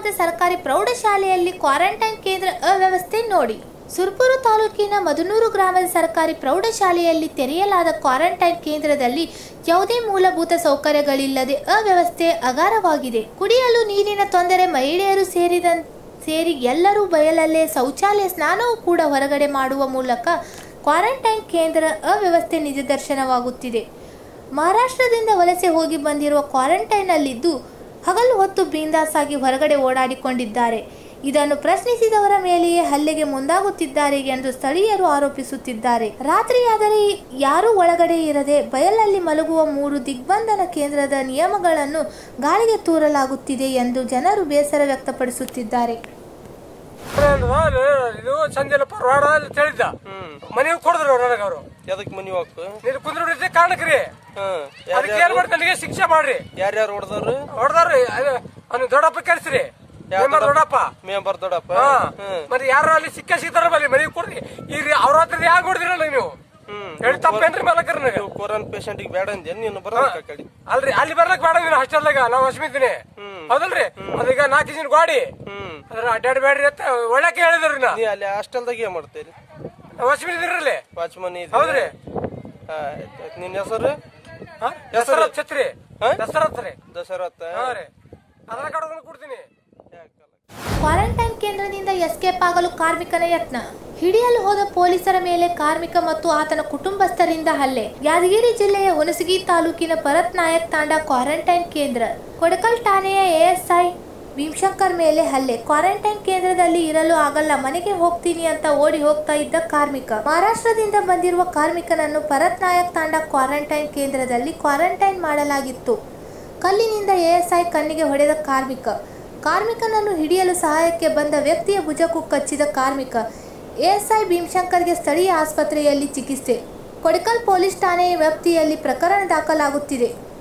ಗ್ರಾಮದ ಸರ್ಕಾರಿ ಪ್ರೌಢಶಾಲೆಯಲ್ಲಿ ಕ್ವಾರಂಟೈನ್ ಕೇಂದ್ರ ಅವ್ಯವಸ್ಥೆ ನೋಡಿ ಸುರ್ಪುರು ತಾಲೂಕಿನ ಮಧುನೂರು ಗ್ರಾಮದ ಸರ್ಕಾರಿ ಪ್ರೌಢಶಾಲೆಯಲ್ಲಿ ತೆರೆಯಲಾದ ಕ್ವಾರಂಟೈನ್ ಕೇಂದ್ರದಲ್ಲಿ ಯಾವುದೇ ಮೂಲಭೂತ ಸೌಕರ್ಯಗಳಿಲ್ಲದೆ ಅವ್ಯವಸ್ಥೆ ಅಗಾರವಾಗಿದೆ ಕುಡಿಯಲು ನೀರಿನ ತೊಂದರೆ ಮಹಿಳೆಯರು ಸೇರಿದಂತೆ ಸೇರಿ ಎಲ್ಲರೂ ಬಯಲಲ್ಲೇ ಶೌಚಾಲಯ ಸ್ನಾನವೂ ಕೂಡ ಹೊರಗಡೆ ಮಾಡುವ ಮೂಲಕ ಕ್ವಾರಂಟೈನ್ ಕೇಂದ್ರ ಅವ್ಯವಸ್ಥೆ ನಿದರ್ಶನವಾಗುತ್ತಿದೆ ಮಹಾರಾಷ್ಟ್ರದಿಂದ ವಲಸೆ ಹೋಗಿ ಬಂದಿರುವ ಕ್ವಾರಂಟೈನ್ನಲ್ಲಿದ್ದು ಹಗಲು ಹೊತ್ತು ಬಿಂದಾಸ್ ಆಗಿ ಹೊರಗಡೆ ಓಡಾಡಿಕೊಂಡಿದ್ದಾರೆ ಇದನ್ನು ಪ್ರಶ್ನಿಸಿದವರ ಮೇಲೆಯೇ ಹಲ್ಲೆಗೆ ಮುಂದಾಗುತ್ತಿದ್ದಾರೆ ಎಂದು ಸ್ಥಳೀಯರು ಆರೋಪಿಸುತ್ತಿದ್ದಾರೆ ರಾತ್ರಿಯಾದರೆ ಯಾರೂ ಒಳಗಡೆ ಇರದೆ ಬಯಲಲ್ಲಿ ಮಲಗುವ ಮೂರು ದಿಗ್ಬಂಧನ ಕೇಂದ್ರದ ನಿಯಮಗಳನ್ನು ಗಾಳಿಗೆ ತೂರಲಾಗುತ್ತಿದೆ ಎಂದು ಜನರು ಬೇಸರ ವ್ಯಕ್ತಪಡಿಸುತ್ತಿದ್ದಾರೆ ಇದು ಸಂಜೆನ ಪರವಾಡ ಅಂತ ಹೇಳಿದ್ದ ಮನೆಗೆ ಕೊಡಿದ್ರು ನನಗೆ ಅವರು ಎದಕ್ ಮನಿ ಹಾಕು ನೀನು ಕುಂದ್ರ ಕಾರಣಕ್ರಿ ಹ್ಮ್ ಅದಕ್ಕೆ ಏನ್ ಮಾಡ್ತಾರೆ ನನಗೆ ಶಿಕ್ಷೆ ಮಾಡ್ರಿ ಯಾರ್ಯಾರು ಹೊಡೆದವ್ರು ಹೊಡೆದಾರ್ರಿ ಅವ್ನು ದೊಡ್ಡಪ್ಪ ಕರ್ಸ್ರಿ ನಿಮ್ಮ ದೊಡ್ಡಪ್ಪ ಮೆಂಬರ್ ದೊಡ್ಡಪ್ಪ ಹಾ ಹ್ಮ್ ಮತ್ತೆ ಯಾರು ಅಲ್ಲಿ ಸಿಕ್ಕ ಸಿಗ್ತಾರ ಬಲ್ಲಿ ಮನೆಗೆ ಕೊಡ್ರಿ ಈಗ ಅವ್ರ ಹತ್ರ ಯಾಕೆ ಹೊಡೆದಿರಲ್ಲ ನೀವು ಹ್ಮ್ ಹೇಳಿ ತಪ್ಪೇನ್ರಿ ಮಲಕರ್ ನನಗೆ ನೀವು ಕೊರೋನಾ ಪೇಷಂಟ್ ಬೇಡ ಅಂದೆ ನೀನು ಬರೋದಕ್ಕ ಕಡಿ ಅಲ್ರಿ ಅಲ್ಲಿ ಬರ್ಲಕ್ ಬೇಡ ನೀನು ಹಾಸ್ಟೆಲ್ದಾಗ ನಾವು ಹಸ್ಮಿದ್ದೀನಿ ಹೌದಲ್ರಿ ಅದೀಗ ನಾಲ್ಕು ಜನ ಗಾಡಿ ಹ್ಮ್ ಅದ್ರ ಅಡ್ಡಾಡ್ಬೇಡ್ರಿ ಅಂತ ಒಳ್ಳಕ್ಕೆ ಹೇಳಿದ್ರಿ ನಾ ನೀ ಅಲ್ಲಿ ಹಾಸ್ಟೆಲ್ದಾಗ ಏನ್ ಮಾಡ್ತೀರಿ ಹಸ್ಮಿದ್ದೀರಲ್ಲಿ ವಾಚ್ಮನ್ ಹೌದ್ರಿ ನಿನ್ನ ಹೆಸರು ದಸರತ್ ಛತ್ರಿ ಹಾ? ದಸರತ್ ರೀ ದಶರಥ ಹಾ ರೀ ಅದ್ರ ಕಡೆ ಕೊಡ್ತೀನಿ ಕ್ವಾರಂಟೈನ್ ಕೇಂದ್ರದಿಂದ ಎಸ್ಕೇಪ್ ಆಗಲು ಕಾರ್ಮಿಕನ ಯತ್ನ ಹಿಡಿಯಲು ಹೋದ ಪೊಲೀಸರ ಮೇಲೆ ಕಾರ್ಮಿಕ ಮತ್ತು ಆತನ ಕುಟುಂಬಸ್ಥರಿಂದ ಹಲ್ಲೆ ಯಾದಗಿರಿ ಜಿಲ್ಲೆಯ ಹುಣಸಗಿ ತಾಲೂಕಿನ ಭರತ್ ನಾಯಕ್ ತಾಂಡ ಕ್ವಾರಂಟೈನ್ ಕೇಂದ್ರ ಕೊಡಕಲ್ ಠಾಣೆಯ ಎಎಸ್ಐ ಭೀಮಶಂಕರ್ ಮೇಲೆ ಹಲ್ಲೆ ಕ್ವಾರಂಟೈನ್ ಕೇಂದ್ರದಲ್ಲಿ ಇರಲು ಆಗಲ್ಲ ಮನೆಗೆ ಹೋಗ್ತೀನಿ ಅಂತ ಓಡಿ ಹೋಗ್ತಾ ಇದ್ದ ಕಾರ್ಮಿಕ ಮಹಾರಾಷ್ಟ್ರದಿಂದ ಬಂದಿರುವ ಕಾರ್ಮಿಕನನ್ನು ಭರತ್ ನಾಯಕ್ ತಾಂಡ ಕ್ವಾರಂಟೈನ್ ಕೇಂದ್ರದಲ್ಲಿ ಕ್ವಾರಂಟೈನ್ ಮಾಡಲಾಗಿತ್ತು ಕಲ್ಲಿನಿಂದ ಎಎಸ್ಐ ಕಣ್ಣಿಗೆ ಹೊಡೆದ ಕಾರ್ಮಿಕ ಕಾರ್ಮಿಕನನ್ನು ಹಿಡಿಯಲು ಸಹಾಯಕ್ಕೆ ಬಂದ ವ್ಯಕ್ತಿಯ ಭುಜಕ್ಕೂ ಕಚ್ಚಿದ ಕಾರ್ಮಿಕ ಎಎಸ್ಐ ಭೀಮಶಂಕರ್ಗೆ ಸ್ಥಳೀಯ ಆಸ್ಪತ್ರೆಯಲ್ಲಿ ಚಿಕಿತ್ಸೆ ಕೊಡಕಲ್ ಪೊಲೀಸ್ ಠಾಣೆಯ ವ್ಯಾಪ್ತಿಯಲ್ಲಿ ಪ್ರಕರಣ ದಾಖಲಾಗುತ್ತಿದೆ